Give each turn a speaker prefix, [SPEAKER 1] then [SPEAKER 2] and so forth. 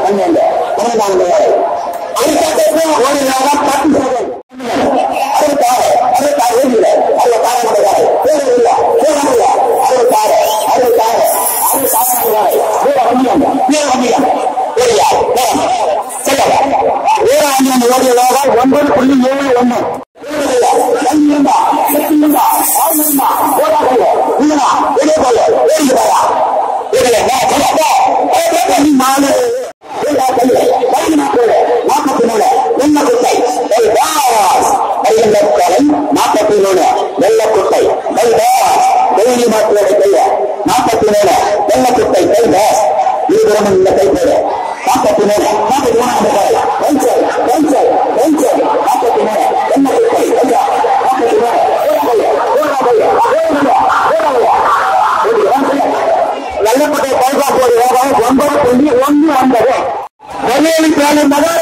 [SPEAKER 1] பன்னெண்டு பன்னெண்டாவது அதுக்கடுத்து ஒரு நாளாக பத்து செகண்ட் அறுபத்தாறு அறுபத்தாறு ஓடில அதுல கார முடியாது பேர் இல்ல பேர் இல்ல அறுபத்தாறு அறுபத்தாறு அறுபத்தாறு முடியாது வேற வண்டியம் வேற வண்டியம் ஓடியா சொல்லுங்க வேற வண்டியம் ஓடிய வேகம் ஒன்பது புள்ளி ஏழு ஒண்ணு நாலு நாற்பத்தி மூணு வெள்ளக்குட்டை நாற்பத்தி மூணு வெள்ளக்குட்டை வெள்ளி மாற்றோட கைய நாற்பத்தி மூணு வெள்ளக்குட்டை கை பேஸ் இருபுறம் இந்த கை பேரு நாற்பத்தி மூணு நாற்பத்தி மூணாவது கை பென்சல் பென்சல் பென்சல் நாற்பத்தி மூணு வெள்ளக்குட்டை ஐயா நாற்பத்தி மூணு வெள்ளப்பட்டை பாதுகாப்பு வேகம் ஒன்பது புள்ளி ஒன்று ஒன்பது வெள்ளையலி பேருந்து